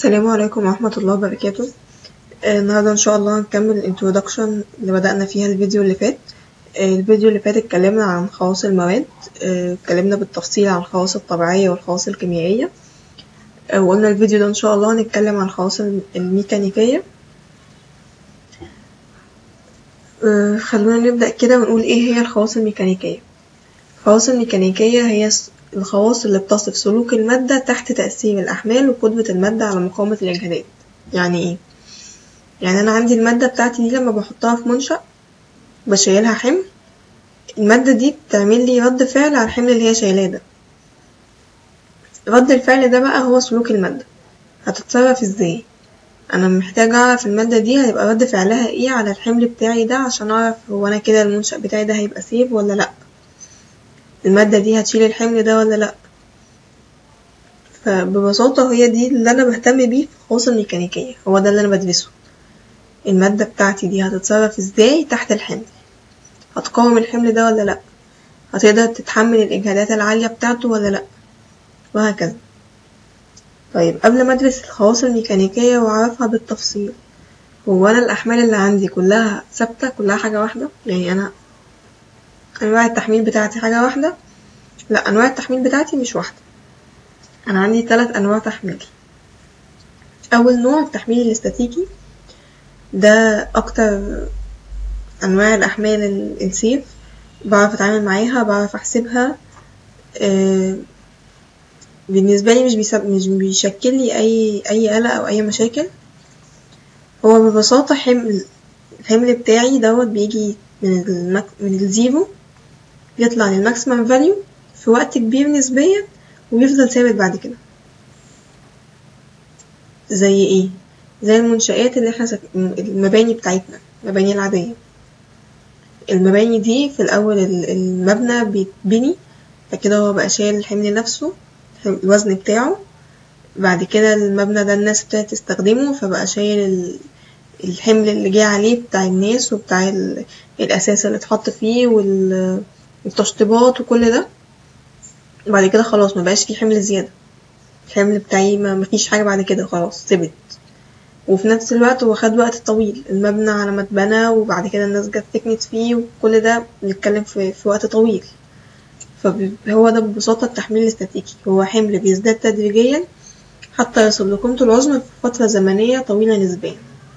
السلام عليكم ورحمة الله وبركاته آه، النهاردة إن شاء الله هنكمل الانترودكشن اللي بدأنا فيها الفيديو اللي فات آه، الفيديو اللي فات اتكلمنا عن خواص المواد آه، اتكلمنا بالتفصيل عن الخواص الطبيعية والخواص الكيميائية آه، وقلنا الفيديو ده إن شاء الله هنتكلم عن الخواص الم- الميكانيكية آه، خلونا نبدأ كده ونقول إيه هي الخواص الميكانيكية الخواص الميكانيكية هي س- الخواص اللي بتصف سلوك المادة تحت تأثير الأحمال وقدرة المادة على مقاومة الإجهادات يعني إيه؟ يعني أنا عندي المادة بتاعتي دي لما بحطها في منشأ بشيلها حمل المادة دي بتعمل لي رد فعل على الحمل اللي هي شايلاه ده رد الفعل ده بقى هو سلوك المادة هتتصرف ازاي انا محتاجة اعرف المادة دي هيبقى رد فعلها ايه على الحمل بتاعي ده عشان اعرف هو انا كده المنشأ بتاعي ده هيبقى سيف ولا لأ المادة دي هتشيل الحمل ده ولا لأ فببساطة هي دي اللي أنا بهتم بيه في الخواص الميكانيكية هو ده اللي أنا بدرسه المادة بتاعتي دي هتتصرف ازاي تحت الحمل هتقاوم الحمل ده ولا لأ هتقدر تتحمل الإجهادات العالية بتاعته ولا لأ وهكذا طيب قبل ما أدرس الخواص الميكانيكية وأعرفها بالتفصيل هو أنا الأحمال اللي عندي كلها ثابتة كلها حاجة واحدة يعني أنا أنواع التحميل بتاعتي حاجة واحدة لأ أنواع التحميل بتاعتي مش واحدة أنا عندي تلات أنواع تحميل أول نوع التحميل الاستاتيكي ده أكتر أنواع الأحمال ال- السيف بعرف أتعامل معاها بعرف أحسبها آه، بالنسبة لي مش بيسب... مش بيشكل لي أي أي قلق أو أي مشاكل هو ببساطة حمل الحمل بتاعي دوت بيجي من المك... من الزيرو يطلع للماكسيمم فاليو في وقت كبير نسبيا ويفضل ثابت بعد كده زي ايه زي المنشآت اللي احنا سك... المباني بتاعتنا المباني العادية المباني دي في الأول ال- المبنى بيتبني فكده هو بقى شايل الحمل نفسه الوزن بتاعه بعد كده المبنى ده الناس ابتدت تستخدمه فبقى شايل ال- الحمل اللي جه عليه بتاع الناس وبتاع ال- الأساس اللي اتحط فيه وال- والتشطيبات وكل ده بعد كده خلاص مبقاش فيه حمل زيادة الحمل بتاعي ما مفيش حاجة بعد كده خلاص ثبت وفي نفس الوقت هو خد وقت طويل المبنى على ما اتبنى وبعد كده الناس جت سكنت فيه وكل ده بنتكلم في, في وقت طويل فهو ده ببساطة التحميل الاستاتيكي هو حمل بيزداد تدريجيا حتى يصل لقيمته العظمى في فترة زمنية طويلة نسبيا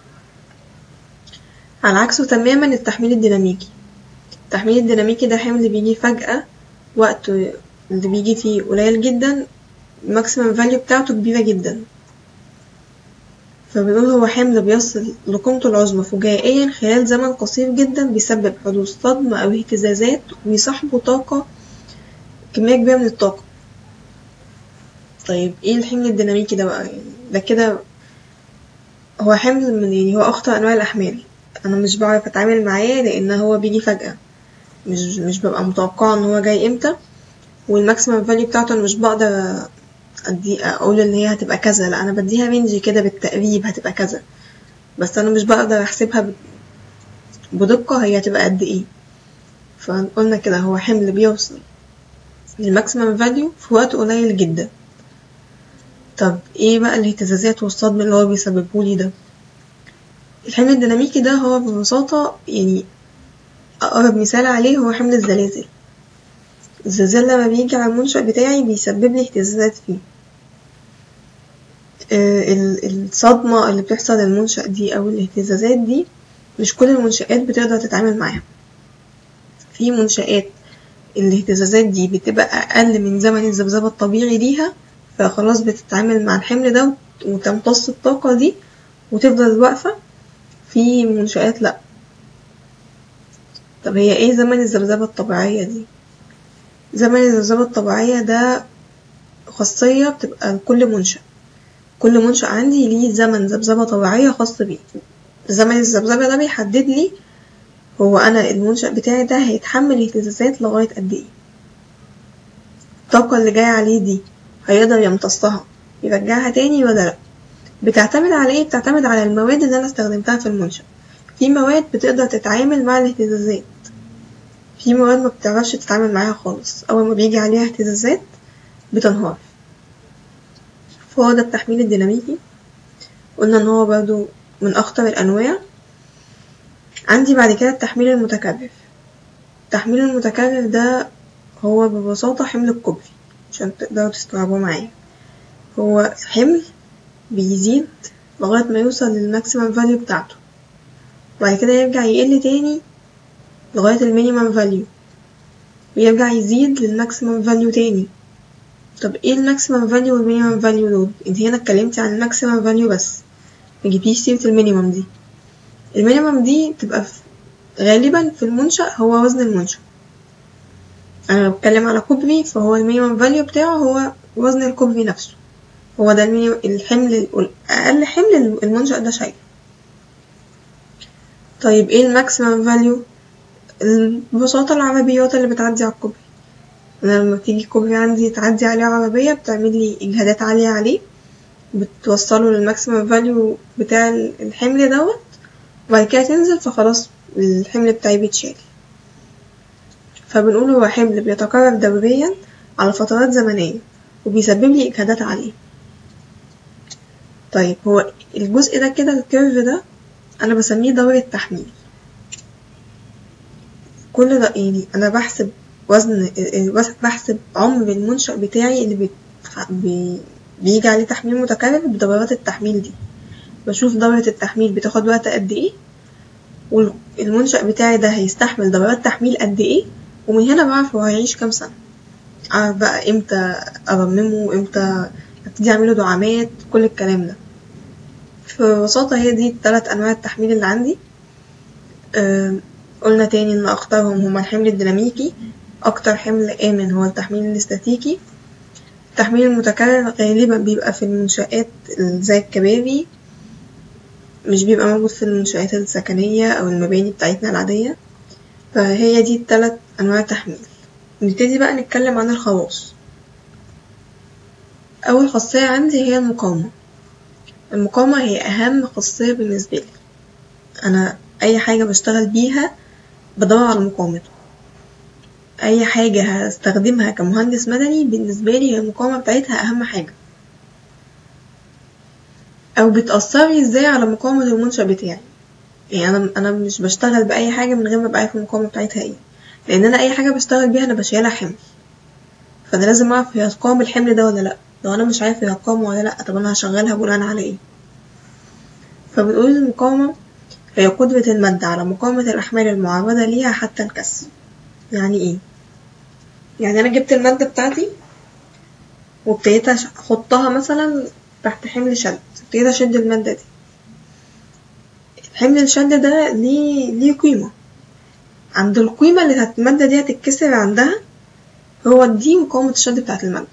على عكسه تماما التحميل الديناميكي التحميل الديناميكي ده حمل بيجي فجأة وقت اللي بيجي فيه قليل جدا الماكسيمم فاليو بتاعته كبيرة جدا فبنقول هو حمل بيصل لقيمته العظمى فجائيا خلال زمن قصير جدا بيسبب حدوث صدمة أو اهتزازات ويصاحبه طاقة كمية كبيرة من الطاقة طيب ايه الحمل الديناميكي ده بقى يعني ده كده هو حمل من يعني هو أخطر أنواع الأحمال أنا مش بعرف أتعامل معاه لأن هو بيجي فجأة مش مش ببقى متوقعة إن هو جاي إمتى والماكسيمم فاليو بتاعته أنا مش بقدر أدي أقول إن هي هتبقى كذا لأ أنا بديها رينج كده بالتقريب هتبقى كذا بس أنا مش بقدر أحسبها ب- بدقة هي هتبقى قد إيه فقلنا كده هو حمل بيوصل للماكسيمم فاليو في وقت قليل جدا طب ايه بقى الاهتزازات والصدمة اللي هو بيسببهولي ده الحمل الديناميكي ده هو ببساطة يعني أقرب مثال عليه هو حمل الزلازل الزلزال لما بيجي على المنشأ بتاعي بيسبب لي اهتزازات فيه آه، ال- الصدمة اللي بتحصل للمنشأ دي أو الاهتزازات دي مش كل المنشآت بتقدر تتعامل معاها في منشآت الاهتزازات دي بتبقى أقل من زمن الذبذبة الطبيعي ليها فخلاص بتتعامل مع الحمل ده وت- وتمتص الطاقة دي وتفضل واقفة في منشآت لأ طب هي ايه زمن الذبذبة الطبيعية دي زمن الذبذبة الطبيعية ده خاصية بتبقى لكل منشأ كل منشأ عندي ليه زمن ذبذبة طبيعية خاص بيه زمن الذبذبة ده بيحدد لي هو أنا المنشأ بتاعي ده هيتحمل اهتزازات لغاية قد ايه الطاقة اللي جاية عليه دي هيقدر يمتصها يرجعها تاني ولا لأ بتعتمد على ايه بتعتمد على المواد اللي أنا استخدمتها في المنشأ في مواد بتقدر تتعامل مع الاهتزازات في مواد ما بتعرفش تتعامل معاها خالص أول ما بيجي عليها اهتزازات بتنهار فهو ده التحميل الديناميكي قلنا ان هو برضو من اخطر الانواع عندي بعد كده التحميل المتكرر التحميل المتكرر ده هو ببساطة حمل الكوبري عشان تقدروا تستوعبوه معايا هو حمل بيزيد لغاية ما يوصل للماكسيمم فاليو بتاعته وبعد كده يرجع يقل تاني لغاية المينيمم فاليو ويرجع يزيد للماكسيمم فاليو تاني طب ايه الماكسيمم فاليو والمينيمم فاليو دول انت هنا اتكلمتي عن الماكسيمم فاليو بس مجيبيش سيرة المينيمم دي المينيمم دي بتبقى في غالبا في المنشأ هو وزن المنشأ أنا بتكلم على كوبري فهو المينيمم فاليو بتاعه هو وزن الكوبري نفسه هو ده المينيمم الحمل أقل حمل المنشأ ده شايله طيب ايه الماكسيمم فاليو ببساطة العربيات اللي بتعدي على الكوبري أنا لما بتيجي كوبري عندي تعدي عليه عربية بتعمل لي إجهادات عالية عليه بتوصله للماكسيمم فاليو بتاع الحمل دوت وبعد كده تنزل فخلاص الحمل بتاعي بيتشال فبنقول هو حمل بيتكرر دوريا على فترات زمنية وبيسبب لي إجهادات عالية طيب هو الجزء ده كده الكيرف ده أنا بسميه دورة تحميل كل ده يعني أنا بحسب وزن بحسب عمر المنشأ بتاعي اللي بي... بي... بيجي عليه تحميل متكرر بدورات التحميل دي بشوف دورة التحميل بتاخد وقت قد ايه والمنشأ بتاعي ده هيستحمل دورات تحميل قد ايه ومن هنا بعرف هو هيعيش كام سنة أعرف بقى امتى أرممه امتى ابتدي أعمله دعامات كل الكلام ده ببساطة هي دي التلات أنواع التحميل اللي عندي أه قلنا تاني إن أخطرهم هما الحمل الديناميكي أكتر حمل آمن هو التحميل الاستاتيكي التحميل المتكرر غالبا بيبقى في المنشآت زي الكباري مش بيبقى موجود في المنشآت السكنية أو المباني بتاعتنا العادية فهي دي التلات أنواع تحميل نبتدي بقى نتكلم عن الخواص أول خاصية عندي هي المقاومة المقاومة هي أهم خاصية بالنسبة لي أنا أي حاجة بشتغل بيها بدور على مقاومته أي حاجة هستخدمها كمهندس مدني بالنسبة لي هي المقاومة بتاعتها أهم حاجة أو بتأثري ازاي على مقاومة المنشأ بتاعي يعني أنا أنا مش بشتغل بأي حاجة من غير ما أبقى عارف المقاومة بتاعتها ايه لأن أنا أي حاجة بشتغل بيها أنا بشيلها حمل فأنا لازم أعرف هي هتقاوم الحمل ده ولا لأ لو أنا مش عارف هي هتقاوم ولا لأ طب أنا هشغلها بناء على ايه فبنقول المقاومة هي قدرة المادة على مقاومة الأحمال المعرضة ليها حتى الكسر يعني ايه يعني انا جبت المادة بتاعتي وابتديت احطها مثلا تحت حمل شد ابتديت اشد المادة دي حمل الشد ده ليه ليه قيمة عند القيمة اللي المادة دي هتتكسر عندها هو دي مقاومة الشد بتاعت المادة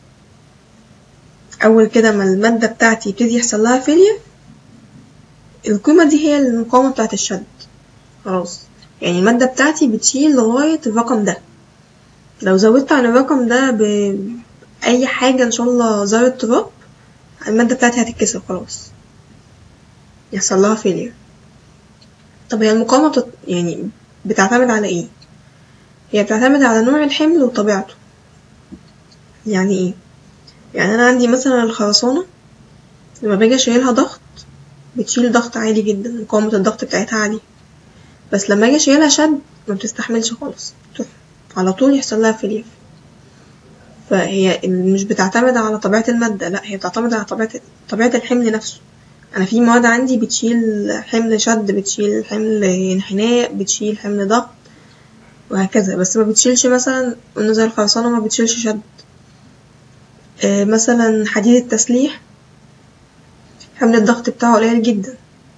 أول كده ما المادة بتاعتي يبتدي يحصل لها فيلير القيمة دي هي المقاومة بتاعت الشد خلاص يعني المادة بتاعتي بتشيل لغاية الرقم ده لو زودت عن الرقم ده بأي حاجة إن شاء الله ذرة تراب المادة بتاعتي هتتكسر خلاص يحصل لها فيلير طب هي المقاومة بتت... يعني بتعتمد على ايه؟ هي بتعتمد على نوع الحمل وطبيعته يعني ايه؟ يعني أنا عندي مثلا الخرسانة لما باجي أشيلها ضغط بتشيل ضغط عالي جدا مقاومة الضغط بتاعتها عالية بس لما اجي اشيلها شد ما بتستحملش خالص على طول يحصل لها فيلير فهي مش بتعتمد على طبيعة المادة لا هي بتعتمد على طبيعة طبيعة الحمل نفسه أنا في مواد عندي بتشيل حمل شد بتشيل حمل انحناء بتشيل حمل ضغط وهكذا بس ما بتشيلش مثلا قلنا زي الخرسانة ما بتشيلش شد آه مثلا حديد التسليح حمل الضغط بتاعه قليل جدا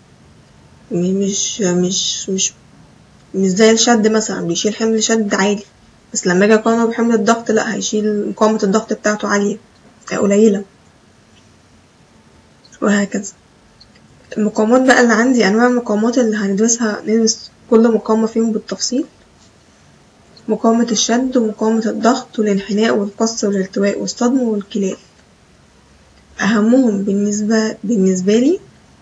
مش مش مش مش زي الشد مثلا بيشيل حمل شد عالي بس لما اجي اقارنه بحمل الضغط لا هيشيل مقاومة الضغط بتاعته عالية قليلة وهكذا المقاومات بقى اللي عندي انواع المقاومات اللي هندرسها ندرس كل مقاومة فيهم بالتفصيل مقاومة الشد ومقاومة الضغط والانحناء والقص والالتواء والصدم والكلال أهمهم بالنسبة بالنسبة لي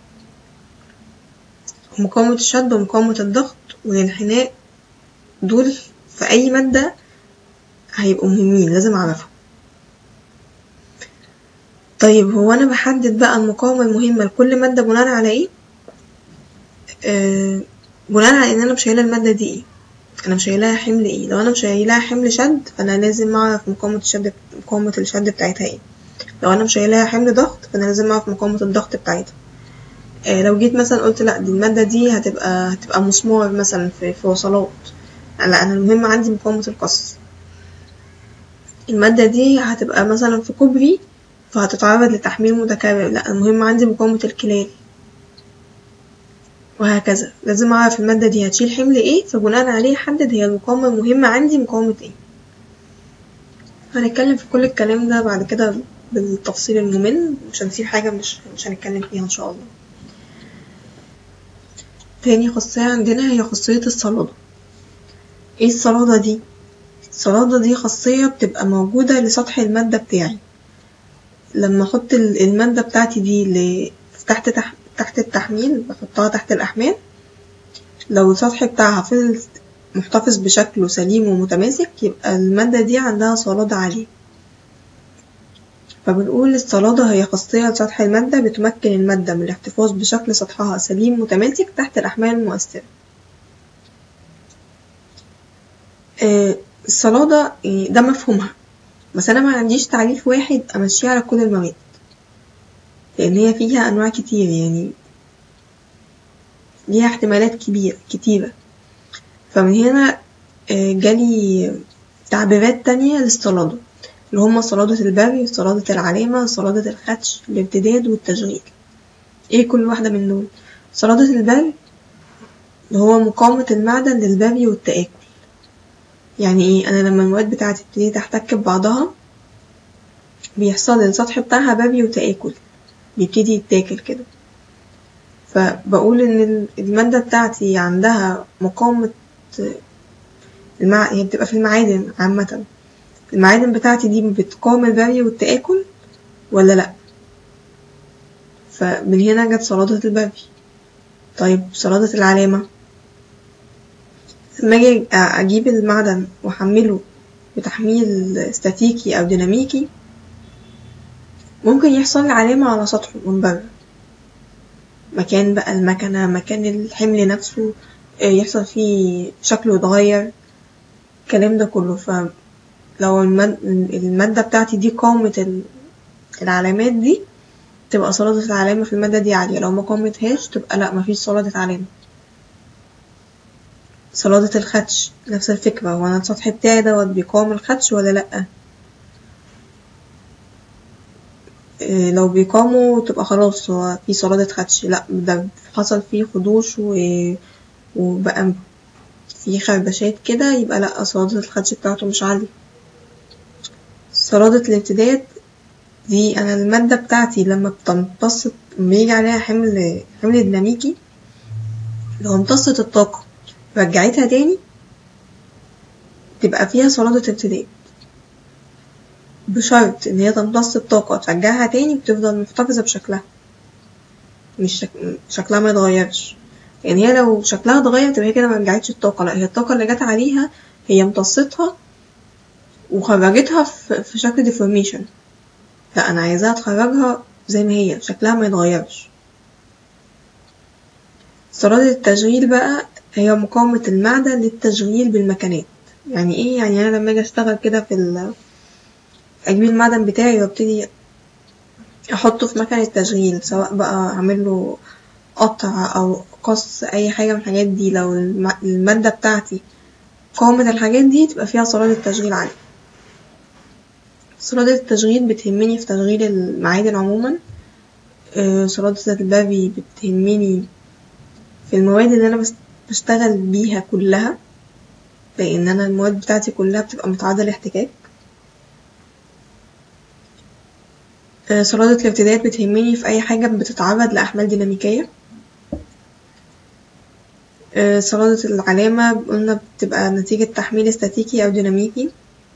مقاومة الشد ومقاومة الضغط والانحناء دول في أي مادة هيبقوا مهمين لازم أعرفهم طيب هو أنا بحدد بقى المقاومة المهمة لكل مادة بناء على ايه؟ آه بناء على ان انا مشايلة المادة دي ايه انا مشايلاها حمل ايه لو انا مشايلاها حمل شد فانا لازم اعرف مقاومة الشد مقاومة الشد بتاعتها ايه لو انا مشايلاها حمل ضغط فانا لازم اعرف مقاومة الضغط بتاعتها آه لو جيت مثلا قلت لا دي المادة دي هتبقى هتبقى مسمار مثلا في, في وصلات لا انا المهم عندي مقاومة القص المادة دي هتبقى مثلا في كوبري فهتتعرض لتحميل متكرر لا المهم عندي مقاومة الكلال وهكذا لازم اعرف المادة دي هتشيل حمل ايه فبناء عليه احدد هي المقاومة المهمة عندي مقاومة ايه هنتكلم في كل الكلام ده بعد كده بالتفصيل الممل مش هنسيب حاجة مش مش هنتكلم فيها ان شاء الله تاني خاصية عندنا هي خاصية الصلادة ايه الصلادة دي الصلادة دي خاصية بتبقى موجودة لسطح المادة بتاعي لما احط المادة بتاعتي دي ل... تحت تح... تحت التحميل بحطها تحت الأحمال لو السطح بتاعها فضل محتفظ بشكله سليم ومتماسك يبقى المادة دي عندها صلادة عالية فبنقول الصلادة هي خاصية لسطح المادة بتمكن المادة من الاحتفاظ بشكل سطحها سليم متماسك تحت الأحمال المؤثرة آه الصلادة ده مفهومها بس أنا ما عنديش تعريف واحد أمشيه على كل المواد لأن هي فيها أنواع كتير يعني ليها احتمالات كبيرة كتيرة فمن هنا جالي تعبيرات تانية للصلادة اللي هما صلادة البري صلادة العلامة صلادة الخدش الارتداد والتشغيل ايه كل واحدة من دول صلادة البري اللي هو مقاومة المعدن للبري والتآكل يعني ايه انا لما المواد بتاعتي بتبتدي تحتك ببعضها بيحصل السطح بتاعها بري وتآكل بيبتدي يتاكل كده فبقول ان المادة بتاعتي عندها مقاومة المع... هي بتبقى في المعادن عامة المعادن بتاعتي دي بتقاوم البري والتآكل ولا لأ فمن هنا جت صلادة البري طيب صلادة العلامة لما اجي اجيب المعدن واحمله بتحميل استاتيكي او ديناميكي ممكن يحصل علامة على سطحه من بره مكان بقى المكنة مكان الحمل نفسه يحصل فيه شكله يتغير الكلام ده كله فلو المادة بتاعتي دي قاومة العلامات دي تبقى صلادة العلامة في المادة دي عالية لو ما قاومتهاش تبقى لأ مفيش صلادة علامة صلادة الخدش نفس الفكرة هو أنا السطح بتاعي دوت بيقاوم الخدش ولا لأ إيه لو بيقاوموا تبقى خلاص هو في صلادة خدش لأ ده حصل فيه خدوش و... وبقى في خربشات كده يبقى لأ صلادة الخدش بتاعته مش عالية صلادة الارتداد دي أنا المادة بتاعتي لما بتمتص بيجي عليها حمل حمل ديناميكي لو امتصت الطاقة رجعتها تاني تبقى فيها صلادة ارتداد بشرط ان هي تمتص الطاقة وترجعها تاني بتفضل محتفظة بشكلها مش شك... شكلها ما يتغيرش يعني هي لو شكلها اتغير تبقى هي كده ما رجعتش الطاقة لا هي الطاقة اللي جت عليها هي امتصتها وخرجتها في, في شكل ديفورميشن لا انا عايزاها تخرجها زي ما هي شكلها ما يتغيرش صلادة التشغيل بقى هي مقاومة المعدن للتشغيل بالمكانات يعني ايه يعني انا لما اجي اشتغل كده في ال اجيب المعدن بتاعي وابتدي احطه في مكنة تشغيل سواء بقى اعمل له قطع او قص اي حاجة من الحاجات دي لو المادة بتاعتي قاومة الحاجات دي تبقى فيها صلادة تشغيل عالية صلادة التشغيل بتهمني في تشغيل المعادن عموما صلادة البابي بتهمني في المواد اللي انا بشتغل بيها كلها لان انا المواد بتاعتي كلها بتبقى متعرضة لاحتكاك صلادة الارتداد بتهمني في أي حاجة بتتعرض لأحمال ديناميكية صلادة العلامة قلنا بتبقى نتيجة تحميل استاتيكي أو ديناميكي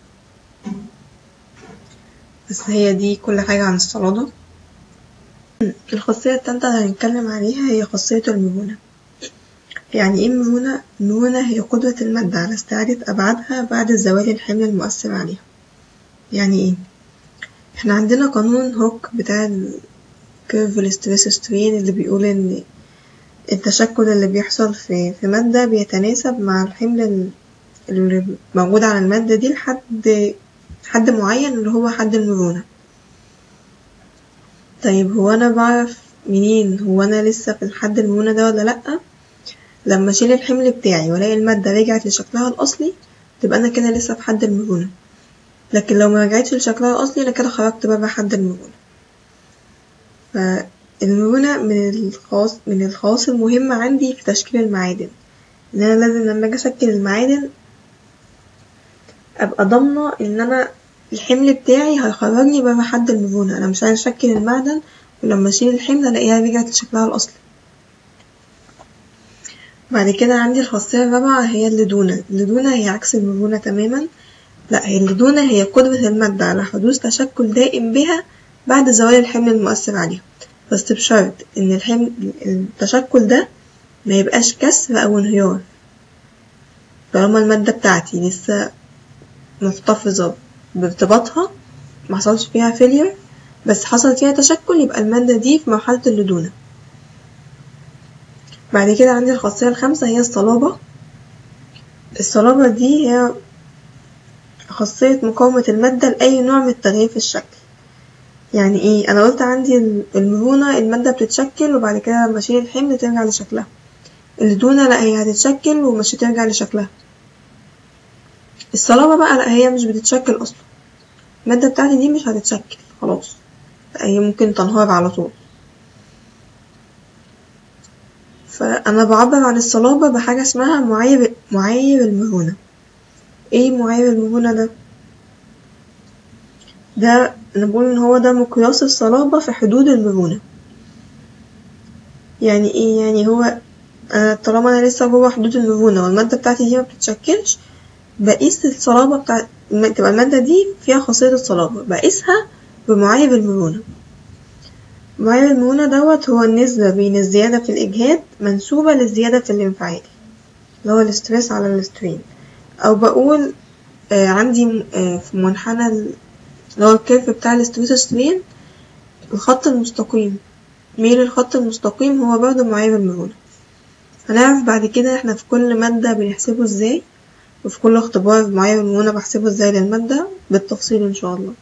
بس هي دي كل حاجة عن الصلادة الخاصية التالتة اللي هنتكلم عليها هي خاصية المرونة يعني ايه المرونة؟ المرونة هي قدرة المادة على استعادة أبعادها بعد زوال الحمل المؤثر عليها يعني ايه؟ احنا عندنا قانون هوك بتاع الكيرف الستريس سترين اللي بيقول ان التشكل اللي بيحصل في في مادة بيتناسب مع الحمل اللي موجود على المادة دي لحد حد معين اللي هو حد المرونة طيب هو أنا بعرف منين هو أنا لسه في الحد المرونة ده ولا لأ لما أشيل الحمل بتاعي وألاقي المادة رجعت لشكلها الأصلي تبقى أنا كده لسه في حد المرونة لكن لو مرجعتش لشكلها الأصلي أنا كده خرجت بره حد المرونة فالمرونة من الخواص من الخواص المهمة عندي في تشكيل المعادن إن أنا لازم لما أجي أشكل المعادن أبقى ضامنة إن أنا الحمل بتاعي هيخرجني بره حد المرونة أنا مش عايزة أشكل المعدن ولما أشيل الحمل ألاقيها رجعت لشكلها الأصلي بعد كده عندي الخاصية الرابعة هي اللدونة اللدونة هي عكس المرونة تماما لا هي اللدونة هي قدرة المادة على حدوث تشكل دائم بها بعد زوال الحمل المؤثر عليها بس بشرط إن الحمل التشكل ده ما يبقاش كسر أو انهيار طالما المادة بتاعتي لسه محتفظة بارتباطها محصلش فيها فيلير بس حصل فيها تشكل يبقى المادة دي في مرحلة اللدونة بعد كده عندي الخاصية الخامسة هي الصلابة الصلابة دي هي خاصية مقاومة المادة لأي نوع من التغيير في الشكل يعني ايه انا قلت عندي المرونة المادة بتتشكل وبعد كده لما اشيل الحمل ترجع لشكلها اللدونة لا هي هتتشكل ومش هترجع لشكلها الصلابة بقى لا هي مش بتتشكل اصلا المادة بتاعتي دي مش هتتشكل خلاص هي ممكن تنهار على طول فأنا بعبر عن الصلابة بحاجة اسمها معايير معايير المرونة ايه معايير المرونة ده؟ ده أنا بقول إن هو ده مقياس الصلابة في حدود المرونة يعني ايه يعني هو أنا طالما أنا لسه جوه حدود المرونة والمادة بتاعتي دي مبتتشكلش بقيس الصلابة بتاع تبقى المادة دي فيها خاصية الصلابة بقيسها بمعايير المرونة معايير المرونة دوت هو النسبة بين الزيادة في الإجهاد منسوبة للزيادة في الانفعال اللي هو الستريس على السترين أو بقول آه عندي آه في منحنى اللي هو الكيرف بتاع الستريس سترين الخط المستقيم ميل الخط المستقيم هو برضه معايير المرونة هنعرف بعد كده احنا في كل مادة بنحسبه ازاي وفي كل اختبار معايير المرونة بحسبه ازاي للمادة بالتفصيل ان شاء الله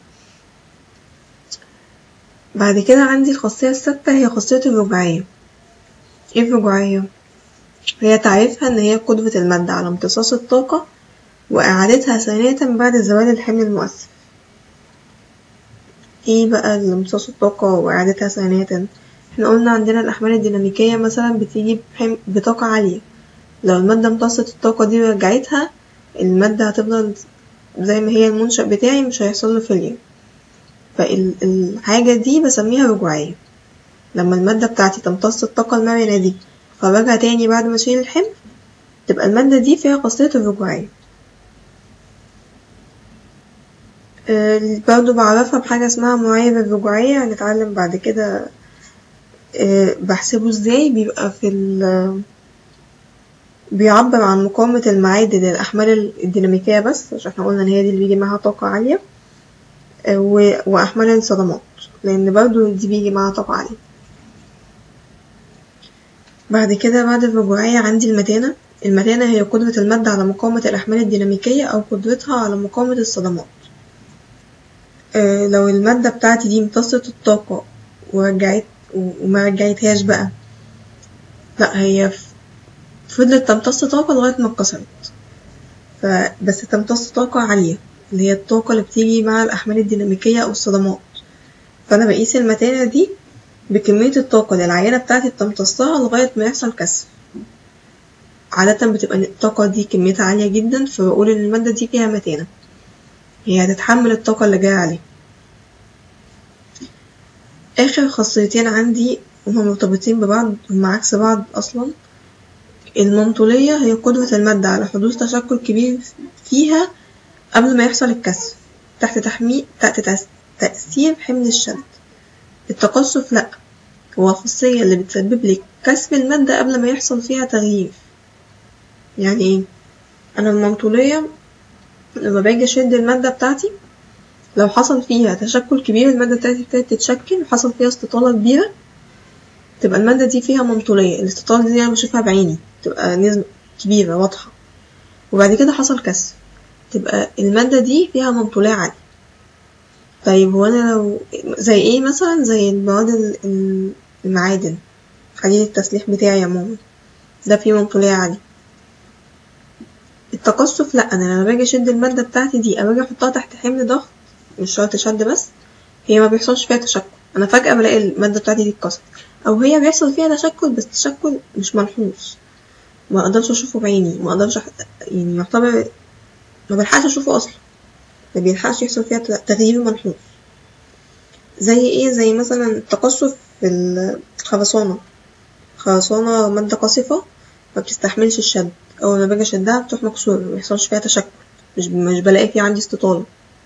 بعد كده عندي الخاصية السادسة هي خاصية الرجعية ايه الرجعية؟ هي تعريفها ان هي قدرة المادة على امتصاص الطاقة وإعادتها ثانية بعد زوال الحمل المؤثر ايه بقى امتصاص الطاقة وإعادتها ثانية؟ احنا قلنا عندنا الأحمال الديناميكية مثلا بتيجي بطاقة عالية لو المادة امتصت الطاقة دي ورجعتها المادة هتفضل زي ما هي المنشأ بتاعي مش هيحصل له فيلير فالحاجة دي بسميها رجوعية لما المادة بتاعتي تمتص الطاقة المرنة دي خرجها تاني بعد ما اشيل الحمل تبقى المادة دي فيها خاصية الرجوعية أه برضه بعرفها بحاجة اسمها معايير الرجوعية هنتعلم بعد كده أه بحسبه ازاي بيبقى في ال بيعبر عن مقاومة المعادن للأحمال الديناميكية بس عشان احنا قلنا إن هي دي اللي بيجي معاها طاقة عالية وأحمال الصدمات لأن برضو دي بيجي معاها طاقة عالية بعد كده بعد الرجوعية عندي المتانة المتانة هي قدرة المادة على مقاومة الأحمال الديناميكية أو قدرتها على مقاومة الصدمات أه لو المادة بتاعتي دي امتصت الطاقة ورجعت وما رجعتهاش بقى لا هي فضلت تمتص طاقة لغاية ما اتكسرت فبس تمتص طاقة عالية اللي هي الطاقة اللي بتيجي مع الأحمال الديناميكية أو الصدمات فأنا بقيس المتانة دي بكمية الطاقة اللي العينة بتاعتي بتمتصها لغاية ما يحصل كسر عادة بتبقى الطاقة دي كميتها عالية جدا فبقول إن المادة دي فيها متانة هي هتتحمل الطاقة اللي جاية عليها آخر خاصيتين عندي هما مرتبطين ببعض هما عكس بعض أصلا المنطولية هي قدرة المادة على حدوث تشكل كبير فيها قبل ما يحصل الكسر تحت تحميل تحت تأثير حمل الشد التقصف لأ هو الخاصية اللي بتسبب لي كسر المادة قبل ما يحصل فيها تغيير يعني ايه أنا المنطولية لما باجي أشد المادة بتاعتي لو حصل فيها تشكل كبير المادة بتاعتي ابتدت تتشكل وحصل فيها استطالة كبيرة تبقى المادة دي فيها ممطولية الاستطالة دي أنا بشوفها بعيني تبقى نسبة كبيرة واضحة وبعد كده حصل كسر تبقى المادة دي فيها ممطولية عالية طيب هو أنا لو زي ايه مثلا زي المواد ال- ال- المعادن حديد التسليح بتاعي عموما ده فيه ممطولية عالية التقصف لأ أنا لما باجي أشد المادة بتاعتي دي أو باجي أحطها تحت حمل ضغط مش شرط شد بس هي ما بيحصلش فيها تشكل أنا فجأة بلاقي المادة بتاعتي دي اتكسرت أو هي بيحصل فيها تشكل بس تشكل مش ملحوظ ما اقدرش اشوفه بعيني ما اقدرش أح... يعني يعتبر ما بلحقش اشوفه اصلا ما بيلحقش يحصل فيها ت- تغيير ملحوظ زي ايه زي مثلا التقصف في الخرسانة خرسانة مادة قصفة ما بتستحملش الشد اول ما باجي اشدها بتروح مكسورة ما بيحصلش فيها تشكل مش مش بلاقي في عندي استطالة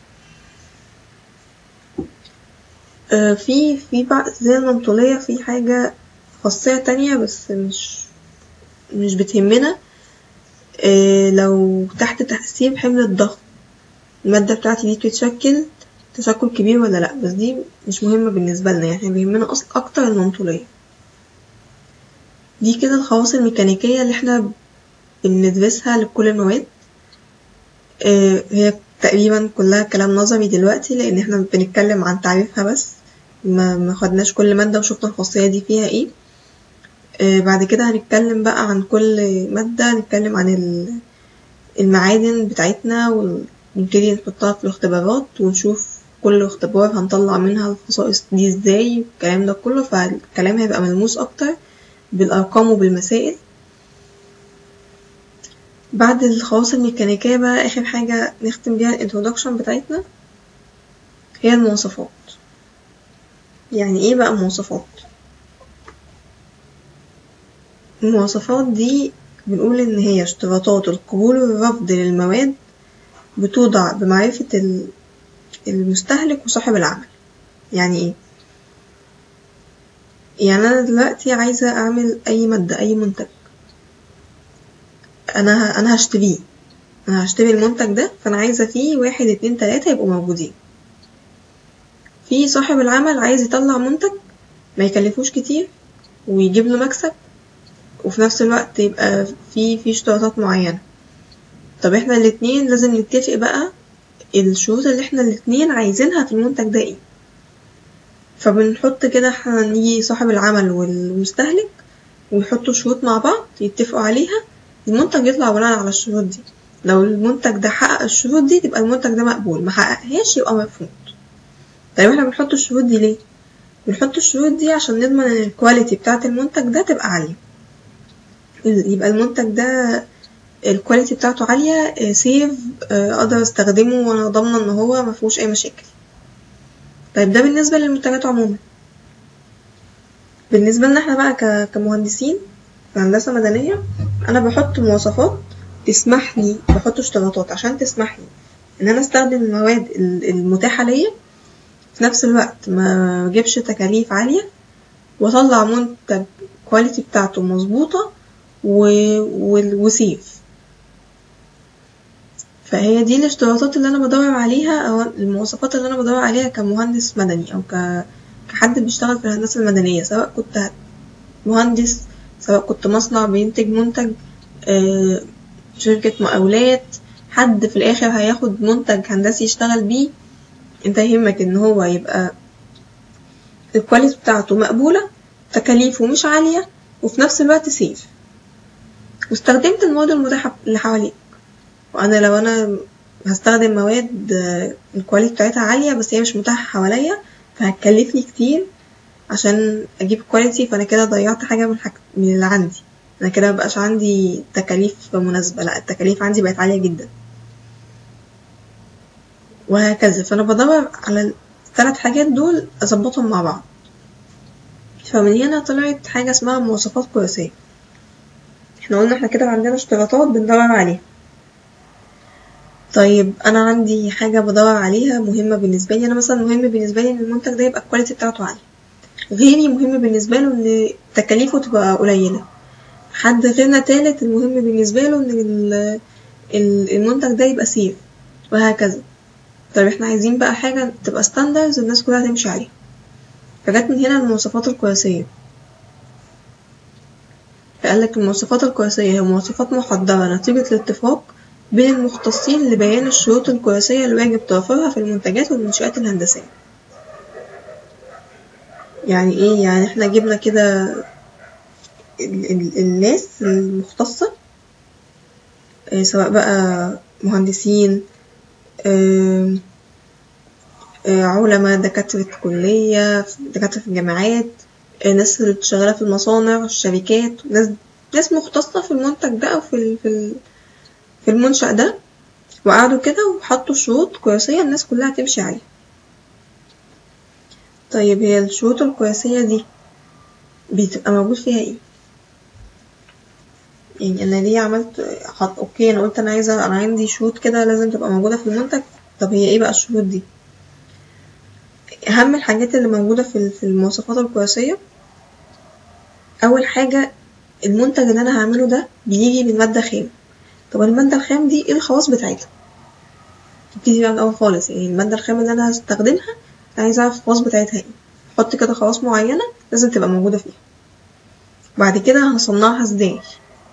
آه، في في بعض زي المنطولية في حاجة خاصية تانية بس مش مش بتهمنا آه، لو تحت تأثير حمل الضغط المادة بتاعتي دي بتتشكل تشكل كبير ولا لأ بس دي مش مهمة بالنسبة لنا يعني إحنا بيهمنا أصلا أكتر المنطولية دي كده الخواص الميكانيكية اللي احنا بندرسها لكل المواد آه، هي تقريبا كلها كلام نظري دلوقتي لأن احنا بنتكلم عن تعريفها بس ما ما خدناش كل مادة وشفنا الخاصية دي فيها ايه آه، بعد كده هنتكلم بقى عن كل مادة هنتكلم عن ال- المعادن بتاعتنا ونبتدي نحطها في الاختبارات ونشوف كل اختبار هنطلع منها الخصائص دي ازاي والكلام ده كله فالكلام هيبقى ملموس اكتر بالارقام وبالمسائل بعد الخواص الميكانيكية بقى اخر حاجة نختم بيها الانترودكشن بتاعتنا هي المواصفات يعني ايه بقى المواصفات المواصفات دي بنقول إن هي اشتراطات القبول والرفض للمواد بتوضع بمعرفة ال- المستهلك وصاحب العمل يعني ايه يعني أنا دلوقتي عايزة أعمل أي مادة أي منتج أنا ه- أنا هشتريه أنا هشتري المنتج ده فأنا عايزة فيه واحد اتنين تلاتة يبقوا موجودين في صاحب العمل عايز يطلع منتج ما يكلفوش كتير ويجيب له مكسب وفي نفس الوقت يبقى في في اشتراطات معينة طب احنا الاتنين لازم نتفق بقى الشروط اللي احنا الاتنين عايزينها في المنتج ده ايه فبنحط كده احنا نيجي صاحب العمل والمستهلك ويحطوا شروط مع بعض يتفقوا عليها المنتج يطلع بناء على الشروط دي لو المنتج ده حقق الشروط دي تبقى المنتج ده مقبول ما حققهاش يبقى مرفوض طيب احنا بنحط الشروط دي ليه بنحط الشروط دي عشان نضمن ان الكواليتي بتاعة المنتج ده تبقى عالية يبقى المنتج ده الكواليتي بتاعته عالية سيف اقدر استخدمه وانا ضامنة ان هو مفيهوش اي مشاكل طيب ده بالنسبة للمنتجات عموما بالنسبة لنا احنا بقى ك- كمهندسين في هندسة مدنية انا بحط مواصفات تسمح لي بحط اشتراطات عشان تسمح لي ان انا استخدم المواد ال- المتاحة ليا في نفس الوقت ما اجيبش تكاليف عالية واطلع منتج كواليتي بتاعته مظبوطة و... و... وسيف فهي دي الاشتراطات اللي انا بدور عليها او المواصفات اللي انا بدور عليها كمهندس مدني او ك... كحد بيشتغل في الهندسة المدنية سواء كنت مهندس سواء كنت مصنع بينتج منتج آه، شركة مقاولات حد في الاخر هياخد منتج هندسي يشتغل بيه انت يهمك ان هو يبقى الكواليتي بتاعته مقبولة تكاليفه مش عالية وفي نفس الوقت سيف واستخدمت المواد المتاحة اللي حواليك وانا لو انا هستخدم مواد آه، الكواليتي بتاعتها عالية بس هي مش متاحة حواليا فهتكلفني كتير عشان اجيب كواليتي فانا كده ضيعت حاجة من حاجة من اللي عندي انا كده مبقاش عندي تكاليف مناسبة لا التكاليف عندي بقت عالية جدا وهكذا فانا بدور على الثلاث حاجات دول اظبطهم مع بعض فمن هنا طلعت حاجة اسمها مواصفات قياسية احنا قلنا احنا كده عندنا اشتراطات بندور عليها طيب انا عندي حاجة بدور عليها مهمة بالنسبة لي انا مثلا مهم بالنسبة لي ان المنتج ده يبقى الكواليتي بتاعته عالية غيري مهم بالنسبة له ان تكاليفه تبقى قليلة حد غيرنا تالت المهم بالنسبة له ان ال- ال- المنتج ده يبقى سيف وهكذا طيب احنا عايزين بقى حاجة تبقى ستاندرز الناس كلها تمشي عليها فجت من هنا المواصفات القياسية فقالك المواصفات القياسية هي مواصفات محددة نتيجة الاتفاق بين المختصين لبيان الشروط القياسية اللي واجب توفرها في المنتجات والمنشآت الهندسية يعني ايه يعني احنا جبنا كده ال- ال- الناس المختصة آه، سواء بقى مهندسين آم، آه، علماء دكاترة كلية دكاترة في الجامعات آه، ناس اللي شغالة في المصانع الشركات ناس ناس مختصة في المنتج ده أو في ال- في ال- في المنشأ ده وقعدوا كده وحطوا شروط قياسية الناس كلها تمشي عليها طيب هي الشروط القياسية دي بتبقى موجود فيها ايه؟ يعني انا ليه عملت حط اوكي انا قلت انا عايزة انا عندي شروط كده لازم تبقى موجودة في المنتج طب هي ايه بقى الشروط دي؟ اهم الحاجات اللي موجودة في ال- في المواصفات القياسية اول حاجة المنتج اللي انا هعمله ده بيجي من مادة خام طب المادة الخام دي ايه الخواص بتاعتها؟ نبتدي بقى من الأول خالص يعني المادة الخام اللي أنا هستخدمها أنا عايزة أعرف الخواص بتاعتها ايه أحط كده خواص معينة لازم تبقى موجودة فيها بعد كده هصنعها ازاي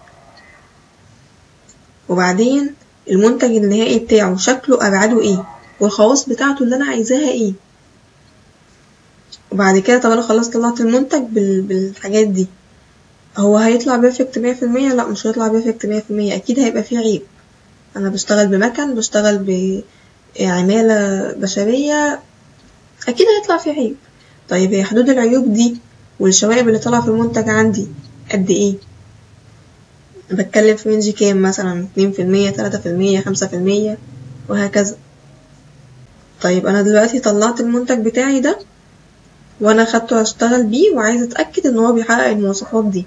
وبعدين المنتج النهائي بتاعه شكله أبعاده ايه والخواص بتاعته اللي أنا عايزاها ايه وبعد كده طب أنا خلاص طلعت المنتج بال... بالحاجات دي هو هيطلع بيرفكت مية في المية لأ مش هيطلع بيرفكت مية في المية أكيد هيبقى فيه عيب أنا بشتغل بمكن بشتغل بعمالة بشرية أكيد هيطلع فيه عيب طيب هي حدود العيوب دي والشوائب اللي طالعة في المنتج عندي قد ايه بتكلم في رينج كام مثلا اتنين في المية تلاتة في المية خمسة في المية وهكذا طيب أنا دلوقتي طلعت المنتج بتاعي ده وأنا خدته أشتغل بيه وعايزة أتأكد إن هو بيحقق المواصفات دي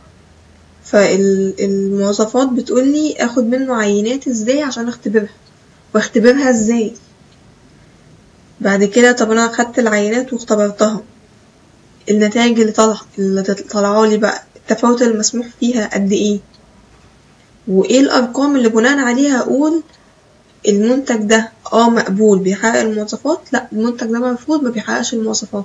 فالمواصفات بتقولي اخد منه عينات ازاي عشان اختبرها واختبرها ازاي بعد كده طب انا خدت العينات واختبرتها النتائج اللي طلع اللي طلعالي بقى التفاوت المسموح فيها قد ايه وايه الارقام اللي بناء عليها اقول المنتج ده اه مقبول بيحقق المواصفات لا المنتج ده مرفوض ما بيحققش المواصفات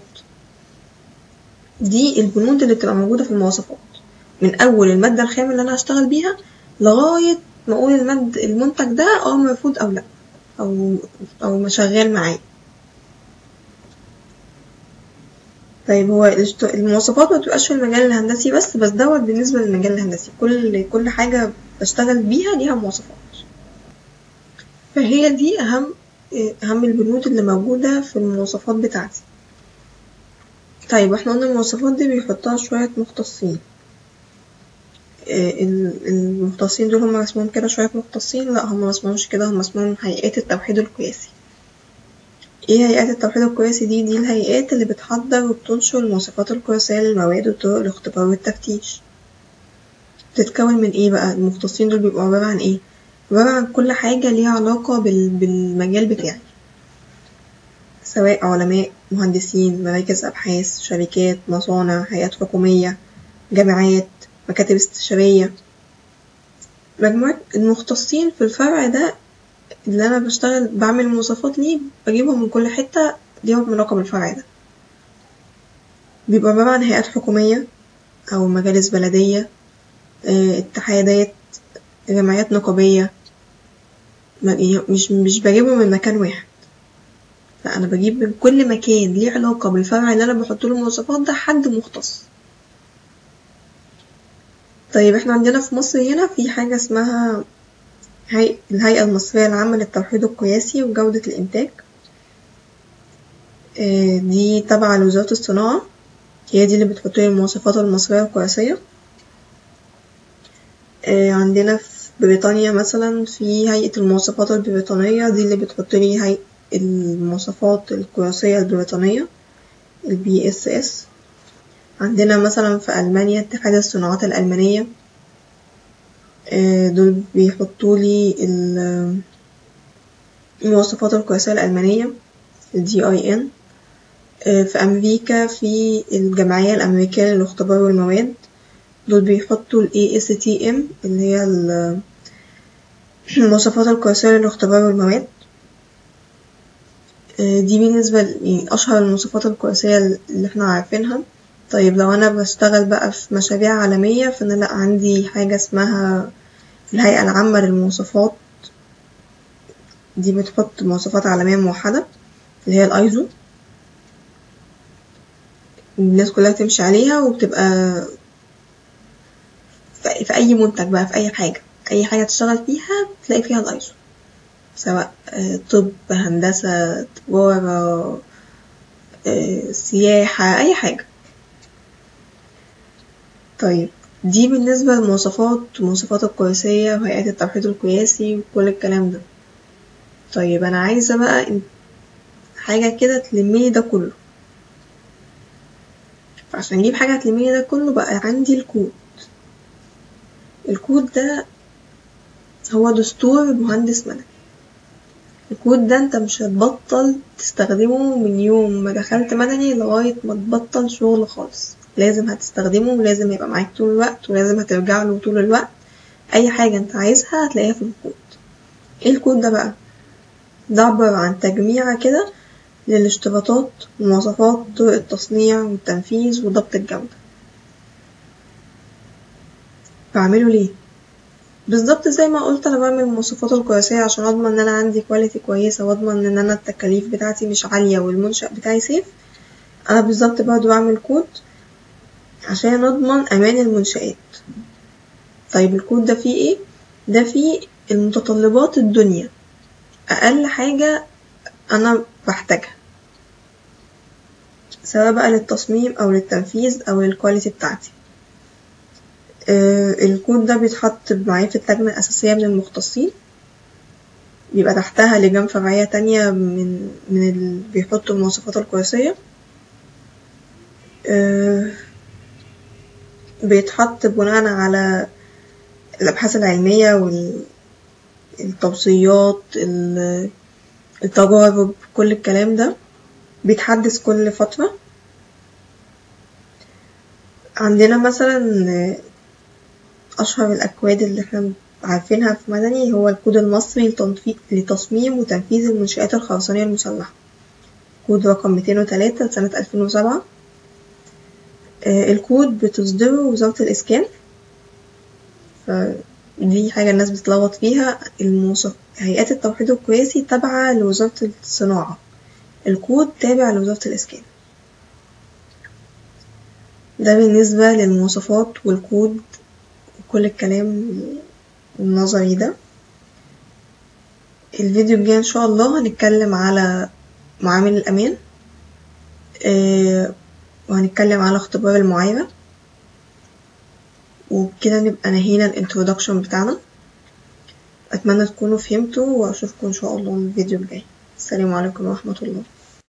دي البنود اللي بتبقى موجودة في المواصفات من اول المادة الخام اللي انا هشتغل بيها لغاية ما اقول المد المنتج ده اه مرفوض او لا او او مش شغال معايا طيب هو الاشت- المواصفات ما بتبقاش في المجال الهندسي بس بس دوت بالنسبة للمجال الهندسي كل كل حاجة بشتغل بيها ليها مواصفات فهي دي أهم أهم البنود اللي موجودة في المواصفات بتاعتي طيب احنا قلنا المواصفات دي بيحطها شوية مختصين آه، ال- المختصين دول هم اسمهم كده شوية مختصين لا هم ما اسمهمش كده هم اسمهم هيئات التوحيد القياسي ايه هيئات التوحيد القياسي دي دي الهيئات اللي بتحضر وبتنشر المواصفات القياسية للمواد وطرق الاختبار والتفتيش بتتكون من ايه بقى المختصين دول بيبقوا عبارة عن ايه عبارة عن كل حاجة ليها علاقة بال... بالمجال بتاعي سواء علماء مهندسين مراكز أبحاث شركات مصانع هيئات حكومية جامعات مكاتب استشارية مجموعة المختصين في الفرع ده اللي أنا بشتغل بعمل مواصفات ليه بجيبهم من كل حتة ليهم من رقم الفرع ده بيبقى عبارة عن هيئات حكومية أو مجالس بلدية آه، اتحادات جمعيات نقابية ما- مش مش بجيبهم من مكان واحد لا أنا بجيب من كل مكان ليه علاقة بالفرع اللي أنا بحط له المواصفات ده حد مختص طيب احنا عندنا في مصر هنا في حاجة اسمها هي... الهيئة المصرية العامة للتوحيد القياسي وجودة الإنتاج آه، دي تابعة لوزارة الصناعة هي دي اللي بتحط لي المواصفات المصرية القياسية آه، عندنا في بريطانيا مثلا في هيئة المواصفات البريطانية دي اللي بتحط لي هيئة المواصفات القياسية البريطانية البي اس اس عندنا مثلا في ألمانيا اتحاد الصناعات الألمانية آه، دول بيحطوا لي ال- المواصفات القياسية الألمانية ال GIN آه، في أمريكا في الجمعية الأمريكية للاختبار والمواد دول بيحطوا ال ASTM اللي هي ال- المواصفات القياسية للاختبار والمواد آه، دي بالنسبة ل- يعني أشهر المواصفات القياسية اللي احنا عارفينها طيب لو أنا بشتغل بقى في مشاريع عالمية فأنا لأ عندي حاجة اسمها الهيئة العامة للمواصفات دي بتحط مواصفات عالمية موحدة اللي هي الأيزو الناس كلها تمشي عليها وبتبقى في في أي منتج بقى في أي حاجة أي حاجة تشتغل فيها تلاقي فيها الأيزو سواء آه، طب هندسة تجارة آه، سياحة أي حاجة طيب دي بالنسبة للمواصفات المواصفات القياسية وهيئات التوحيد القياسي وكل الكلام ده طيب أنا عايزة بقى إن- حاجة كده تلملي ده كله فعشان أجيب حاجة تلملي ده كله بقى عندي الكود الكود ده هو دستور مهندس مدني الكود ده انت مش هتبطل تستخدمه من يوم ما دخلت مدني لغاية ما تبطل شغل خالص لازم هتستخدمه ولازم يبقى معاك طول الوقت ولازم هترجع له طول الوقت أي حاجة انت عايزها هتلاقيها في الكود ايه الكود ده بقى ده عبارة عن تجميعة كده للاشتراطات ومواصفات طرق التصنيع والتنفيذ وضبط الجودة بعمله ليه؟ بالظبط زي ما قلت انا بعمل المواصفات القياسية عشان اضمن ان انا عندي كواليتي كويسة واضمن ان انا التكاليف بتاعتي مش عالية والمنشأ بتاعي سيف انا بالظبط برضه بعمل كود عشان اضمن امان المنشآت طيب الكود ده فيه ايه ده فيه المتطلبات الدنيا اقل حاجة انا بحتاجها سواء بقى للتصميم او للتنفيذ او للكواليتي بتاعتي آه، الكود ده بيتحط معايا في اللجنة الأساسية من المختصين بيبقى تحتها لجان فرعية تانية من من اللي بيحطوا المواصفات القياسية آه، بيتحط بناء على الأبحاث العلمية والتوصيات التجارب كل الكلام ده بيتحدث كل فترة عندنا مثلا أشهر الأكواد اللي احنا عارفينها في مدني هو الكود المصري لتنفي- لتصميم وتنفيذ المنشآت الخرسانية المسلحة كود رقم 203 لسنة 2007 آه، الكود بتصدره وزارة الإسكان فدي حاجة الناس بتتلخبط فيها الموصف هيئات التوحيد القياسي تابعة لوزارة الصناعة الكود تابع لوزارة الإسكان ده بالنسبة للمواصفات والكود وكل الكلام النظري ده الفيديو الجاي ان شاء الله هنتكلم على معامل الامان آه، وهنتكلم على اختبار المعايرة وبكده نبقى نهينا الانترودكشن بتاعنا اتمنى تكونوا فهمتوا واشوفكم ان شاء الله الفيديو الجاي السلام عليكم ورحمة الله